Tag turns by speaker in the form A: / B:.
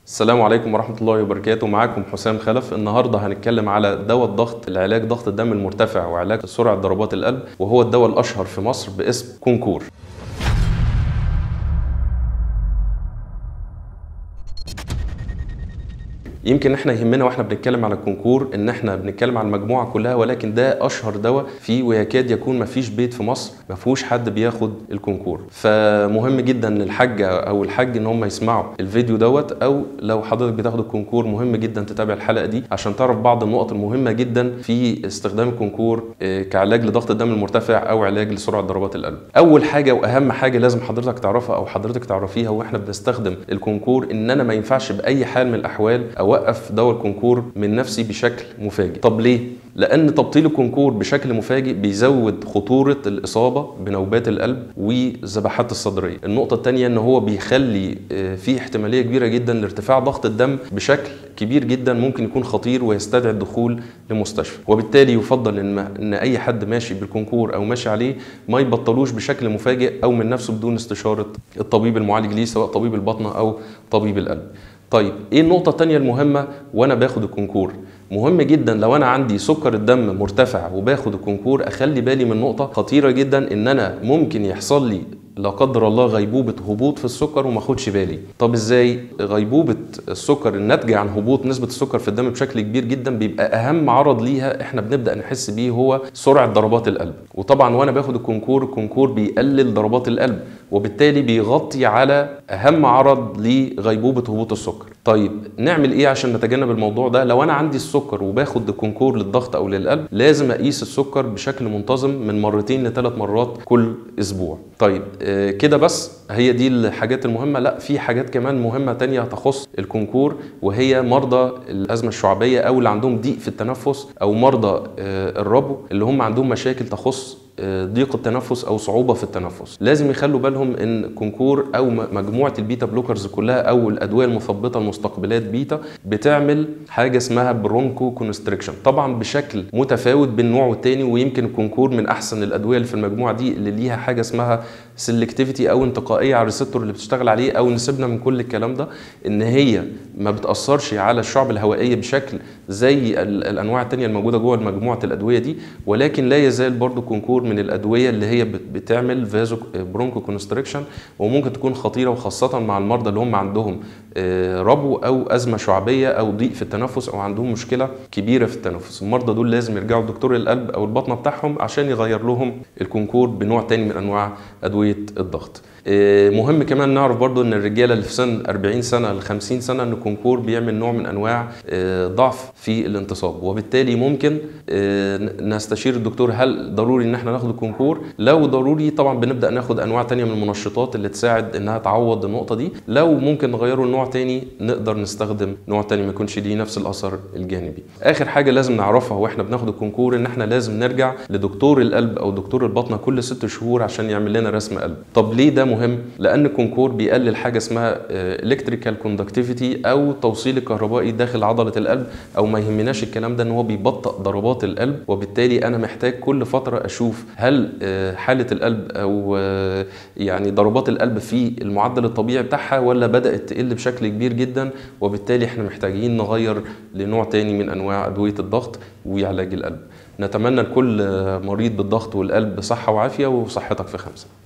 A: السلام عليكم ورحمة الله وبركاته معاكم حسام خلف النهاردة هنتكلم على دواء الضغط العلاج ضغط الدم المرتفع وعلاج سرعة ضربات القلب وهو الدواء الأشهر في مصر باسم كونكور يمكن احنا يهمنا واحنا بنتكلم على الكونكور ان احنا بنتكلم على المجموعه كلها ولكن ده اشهر دواء فيه ويكاد يكون ما فيش بيت في مصر ما فيهوش حد بياخد الكونكور فمهم جدا الحاجه او الحاج ان هم يسمعوا الفيديو دوت او لو حضرتك بتاخد الكونكور مهم جدا تتابع الحلقه دي عشان تعرف بعض النقط المهمه جدا في استخدام الكونكور كعلاج لضغط الدم المرتفع او علاج لسرعه ضربات القلب اول حاجه واهم حاجه لازم حضرتك تعرفها او حضرتك تعرفيها واحنا بنستخدم الكونكور ان انا ما ينفعش باي حال من الاحوال اوقف دواء الكونكور من نفسي بشكل مفاجئ طب ليه لان تبطيل الكونكور بشكل مفاجئ بيزود خطوره الاصابه بنوبات القلب والذبحات الصدريه النقطه الثانيه ان هو بيخلي في احتماليه كبيره جدا لارتفاع ضغط الدم بشكل كبير جدا ممكن يكون خطير ويستدعي الدخول لمستشفى وبالتالي يفضل ان ان اي حد ماشي بالكونكور او ماشي عليه ما يبطلوش بشكل مفاجئ او من نفسه بدون استشاره الطبيب المعالج ليه سواء طبيب البطنه او طبيب القلب طيب ايه النقطة التانية المهمة وانا باخد الكونكور؟ مهم جدا لو انا عندي سكر الدم مرتفع وباخد الكونكور اخلي بالي من نقطة خطيرة جدا ان انا ممكن يحصل لي لا قدر الله غيبوبة هبوط في السكر وما اخدش بالي طب ازاي غيبوبة السكر الناتجة عن هبوط نسبة السكر في الدم بشكل كبير جدا بيبقى اهم عرض ليها احنا بنبدأ نحس بيه هو سرعة ضربات القلب وطبعا وانا باخد الكونكور الكونكور بيقلل ضربات القلب وبالتالي بيغطي على اهم عرض لغيبوبة هبوط السكر طيب نعمل ايه عشان نتجنب الموضوع ده لو انا عندي السكر وباخد الكونكور للضغط او للقلب لازم اقيس السكر بشكل منتظم من مرتين لثلاث مرات كل اسبوع طيب آه كده بس هي دي الحاجات المهمه لا في حاجات كمان مهمه تانية تخص الكونكور وهي مرضى الازمه الشعبيه او اللي عندهم ضيق في التنفس او مرضى آه الربو اللي هم عندهم مشاكل تخص ضيق التنفس او صعوبه في التنفس لازم يخلوا بالهم ان كونكور او مجموعه البيتا بلوكرز كلها او الادويه المثبطه المستقبلات بيتا بتعمل حاجه اسمها برونكو كونستريكشن طبعا بشكل متفاوت بين نوع والتاني ويمكن الكونكور من احسن الادويه اللي في المجموعه دي اللي ليها حاجه اسمها سيلكتيفيتي او انتقائيه على الريسبتور اللي بتشتغل عليه او نسيبنا من كل الكلام ده ان هي ما بتاثرش على الشعب الهوائيه بشكل زي الانواع التانيه الموجوده جوه مجموعه الادويه دي ولكن لا يزال برضو كونكور من الادويه اللي هي بتعمل فازو برونكو كونستريكشن وممكن تكون خطيره وخاصه مع المرضى اللي هم عندهم ربو او ازمه شعبيه او ضيق في التنفس او عندهم مشكله كبيره في التنفس المرضى دول لازم يرجعوا لدكتور القلب او البطنه بتاعهم عشان يغير لهم الكونكور بنوع تاني من انواع ادويه الضغط مهم كمان نعرف برضو ان الرجاله اللي في سن 40 سنه ل 50 سنه ان الكونكور بيعمل نوع من انواع ضعف في الانتصاب وبالتالي ممكن نستشير الدكتور هل ضروري ان احنا ناخد الكونكور لو ضروري طبعا بنبدا ناخد انواع تانية من المنشطات اللي تساعد انها تعوض النقطه دي لو ممكن نغيره لنوع تاني نقدر نستخدم نوع تاني ما يكونش ليه نفس الاثر الجانبي اخر حاجه لازم نعرفها واحنا بناخد الكونكور ان احنا لازم نرجع لدكتور القلب او دكتور البطنه كل ست شهور عشان يعمل لنا رسم قلب طب ليه ده مهم لان الكونكور بيقلل حاجه اسمها الكتريكال كوندكتيفيتي او التوصيل الكهربائي داخل عضله القلب او ما يهمناش الكلام ده ان هو بيبطئ ضربات القلب وبالتالي انا محتاج كل فتره اشوف هل حاله القلب او يعني ضربات القلب في المعدل الطبيعي بتاعها ولا بدات تقل بشكل كبير جدا وبالتالي احنا محتاجين نغير لنوع تاني من انواع ادويه الضغط وعلاج القلب نتمنى لكل مريض بالضغط والقلب صحه وعافيه وصحتك في خمسه